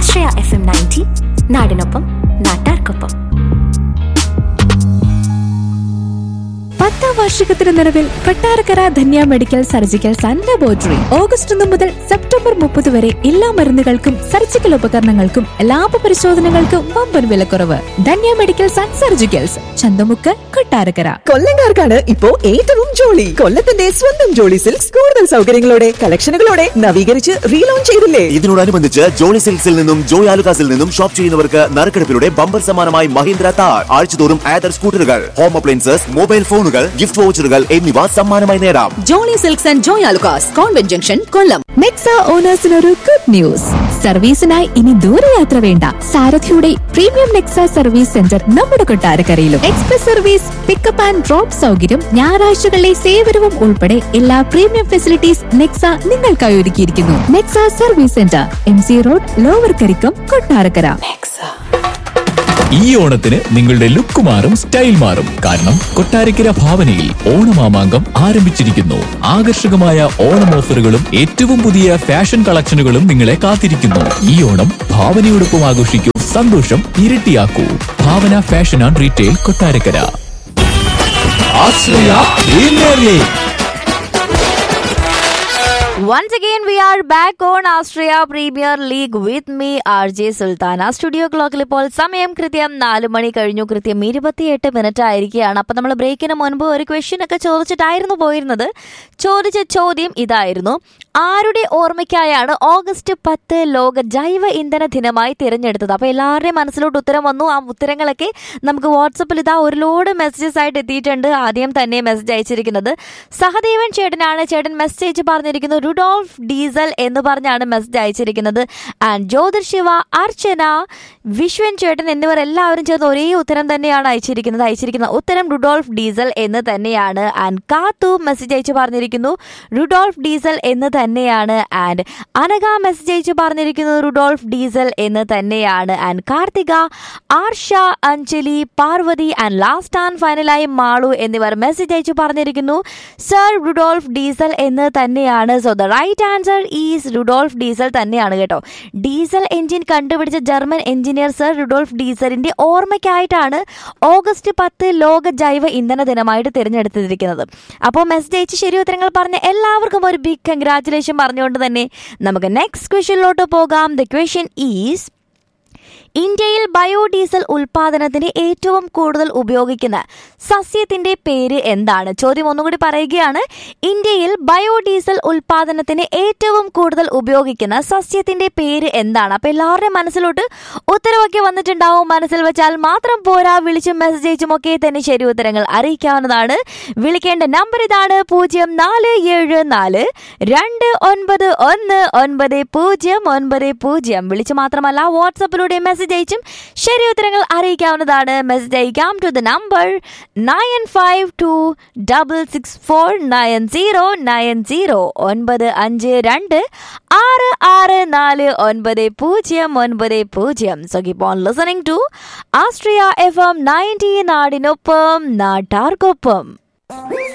ആശ്രയ F M ninety നാടിനൊപ്പം നാട്ടാർക്കൊപ്പം പത്താം വാർഷികത്തിന് നിലവിൽ Kottarakkara Dhanya medical surgicals and laboratory August ഒന്ന് മുതൽ സെപ്റ്റംബർ മുപ്പത് വരെ എല്ലാ മരുന്നുകൾക്കും സർജിക്കൽ ഉപകരണങ്ങൾക്കും ലാഭ പരിശോധനകൾക്കും വമ്പൻ വിലക്കുറവ് Dhanya medicals and surgicals Chanthamukku Kottarakkara കൊല്ലങ്കാർക്കാണ് ഇപ്പോ ഏറ്റവും ജോളി കൊല്ലത്തിന്റെ സ്വന്തം ജോളി സിൽക്സ് കൂടുതൽ സൗകര്യങ്ങളോടെ കളക്ഷനുകളോടെ നവീകരിച്ച് റീലോഞ്ച് ചെയ്തില്ലേ ഇതിനോടനുബന്ധിച്ച് ജോളി സിൽക്സിൽ നിന്നും ജോയ് ആലുകാസിൽ നിന്നും ഷോപ്പ് ചെയ്യുന്നവർക്ക് നറുക്കെടുപ്പിലൂടെ ബമ്പർ സമ്മാനമായി മഹീന്ദ്ര താർ ആഴ്ചതോറും ആദർ സ്കൂട്ടറുകൾ ഹോം അപ്ലയൻസസ് മൊബൈൽ ഫോണുകൾ ഗിഫ്റ്റ് വൗച്ചറുകൾ എന്നിവ സമ്മാനമായി നേടാം Jolly silks and Joy Alukkas convent junction Kollam Nexa ഓണേഴ്സിനൊരു ഗുഡ് ന്യൂസ് സർവീസിനായി ഇനി ദൂരയാത്ര വേണ്ട സാരഥിയുടെ പ്രീമിയം നെക്സ സർവീസ് സെന്റർ നമ്മുടെ കൊട്ടാരക്കരയിലും express service pickup and drop സൗകര്യം ഞായറാഴ്ചകളിലെ സേവനവും ഉൾപ്പെടെ എല്ലാ പ്രീമിയം ഫെസിലിറ്റീസ് നെക്സ നിങ്ങൾക്കായി ഒരുക്കിയിരിക്കുന്നു Nexa service centre M C road lower Karikkam Kottarakkara ഈ ഓണത്തിന് നിങ്ങളുടെ ലുക്ക് മാറും സ്റ്റൈൽ മാറും കാരണം കൊട്ടാരക്കര ഭാവനയിൽ ഓണമാമാങ്കം ആരംഭിച്ചിരിക്കുന്നു ആകർഷകമായ ഓണം ഓഫറുകളും ഏറ്റവും പുതിയ ഫാഷൻ കളക്ഷനുകളും നിങ്ങളെ കാത്തിരിക്കുന്നു ഈ ഓണം ഭാവനയോടൊപ്പം ആഘോഷിക്കൂ സന്തോഷം ഇരട്ടിയാക്കൂ Bhavana fashion and retail Kottarakkara Ashraya premier league Once again, we are back on Australia Premier League with me, RJ Sultana studio ക്ലോക്കിൽ ഇപ്പോൾ സമയം കൃത്യം നാല് മണി കഴിഞ്ഞു കൃത്യം ഇരുപത്തിയെട്ട് മിനിറ്റ് ആയിരിക്കുകയാണ് അപ്പൊ നമ്മൾ ബ്രേക്കിന് മുൻപ് ഒരു ക്വസ്റ്റ്യൻ ഒക്കെ ചോദിച്ചിട്ടായിരുന്നു പോയിരുന്നത് ചോദിച്ച ചോദ്യം ഇതായിരുന്നു ആരുടെ ഓർമ്മയ്ക്കായാണ് ഓഗസ്റ്റ് പത്ത് ലോക ജൈവ ഇന്ധന ദിനമായി തിരഞ്ഞെടുത്തത് അപ്പൊ എല്ലാവരുടെയും മനസ്സിലോട്ട് ഉത്തരം വന്നു ആ ഉത്തരങ്ങളൊക്കെ നമുക്ക് വാട്സപ്പിൽ ഇതാ ഒരു ലോഡ് മെസ്സേജസ് ആയിട്ട് എത്തിയിട്ടുണ്ട് ആദ്യം തന്നെ മെസ്സേജ് അയച്ചിരിക്കുന്നത് സഹദേവൻ ചേട്ടനാണ് ചേട്ടൻ മെസ്സേജ് പറഞ്ഞിരിക്കുന്നത് റുഡോൾഫ് ഡീസൽ എന്ന് പറഞ്ഞാണ് മെസ്സേജ് അയച്ചിരിക്കുന്നത് ആൻഡ് ജ്യോതിർ ശിവ അർച്ചന വിശ്വൻ ചേട്ടൻ എന്നിവർ എല്ലാവരും ചേർന്ന് ഒരേ ഉത്തരം തന്നെയാണ് അയച്ചിരിക്കുന്നത് അയച്ചിരിക്കുന്ന ഉത്തരം റുഡോൾഫ് ഡീസൽ എന്ന് തന്നെയാണ് ആൻഡ് കാത്തു മെസ്സേജ് അയച്ച് പറഞ്ഞിരിക്കുന്നു റുഡോൾഫ് ഡീസൽ എന്ന് തന്നെയാണ് ആൻഡ് അനഘ മെസ്സേജ് അയച്ച് പറഞ്ഞിരിക്കുന്നത് റുഡോൾഫ് ഡീസൽ എന്ന് തന്നെയാണ് and Karthika Arsha Anjali Parvathi and last and ഫൈനലായി മാളു എന്നിവർ മെസ്സേജ് അയച്ചു പറഞ്ഞിരിക്കുന്നു സർ റുഡോൾഫ് ഡീസൽ എന്ന് തന്നെയാണ് so the right answer is Rudolf Diesel തന്നെയാണ് കേട്ടോ ഡീസൽ എഞ്ചിൻ കണ്ടുപിടിച്ച ജർമ്മൻ എഞ്ചിനീയർ സർ റുഡോൾഫ് ഡീസലിന്റെ ഓർമ്മയ്ക്കായിട്ടാണ് ഓഗസ്റ്റ് പത്ത് ലോക ജൈവ ഇന്ധന ദിനമായിട്ട് തിരഞ്ഞെടുത്തിരിക്കുന്നത് അപ്പോൾ മെസ്സേജ് അയച്ച് ശരി ഉത്തരങ്ങൾ പറഞ്ഞ എല്ലാവർക്കും ഒരു ബിഗ് കൺഗ്രാറ്റുലേഷൻ പറഞ്ഞുകൊണ്ട് തന്നെ നമുക്ക് നെക്സ്റ്റ് ക്വസ്റ്റ്യനിലോട്ട് പോകാം ദ ക്വസ്റ്റ്യൻ ഈസ് ഇന്ത്യയിൽ ബയോഡീസൽ ഉൽപാദനത്തിന് ഏറ്റവും കൂടുതൽ ഉപയോഗിക്കുന്ന സസ്യത്തിന്റെ പേര് എന്താണ് ചോദ്യം ഒന്നുകൂടി പറയുകയാണ് ഇന്ത്യയിൽ ബയോഡീസൽ ഉൽപാദനത്തിന് ഏറ്റവും കൂടുതൽ ഉപയോഗിക്കുന്ന സസ്യത്തിന്റെ പേര് എന്താണ് അപ്പൊ എല്ലാവരുടെയും മനസ്സിലോട്ട് ഉത്തരവൊക്കെ വന്നിട്ടുണ്ടാവും മനസ്സിൽ വെച്ചാൽ മാത്രം പോരാ വിളിച്ചും മെസ്സേജ് അയച്ചും ഒക്കെ തന്നെ ശരി ഉത്തരങ്ങൾ അറിയിക്കാവുന്നതാണ് വിളിക്കേണ്ട നമ്പർ ഇതാണ് പൂജ്യം നാല് ഏഴ് നാല് രണ്ട് ഒൻപത് ഒന്ന് ഒൻപത് പൂജ്യം ഒൻപത് പൂജ്യം വിളിച്ച് മാത്രമല്ല വാട്സപ്പിലൂടെ മെസ്സേജ് അയച്ചും ശരി ഉത്തരങ്ങൾ അറിയിക്കാവുന്നതാണ് മെസ്സേജ് അയക്കാം to the number nine five two double six four nine zero nine zero ഒൻപത് അഞ്ച് രണ്ട് ആറ് ആറ് നാല് ഒൻപത് പൂജ്യം ഒൻപത് പൂജ്യം so keep on listening to Astria F M ninety നാടിനൊപ്പം നാട്ടാർക്കൊപ്പം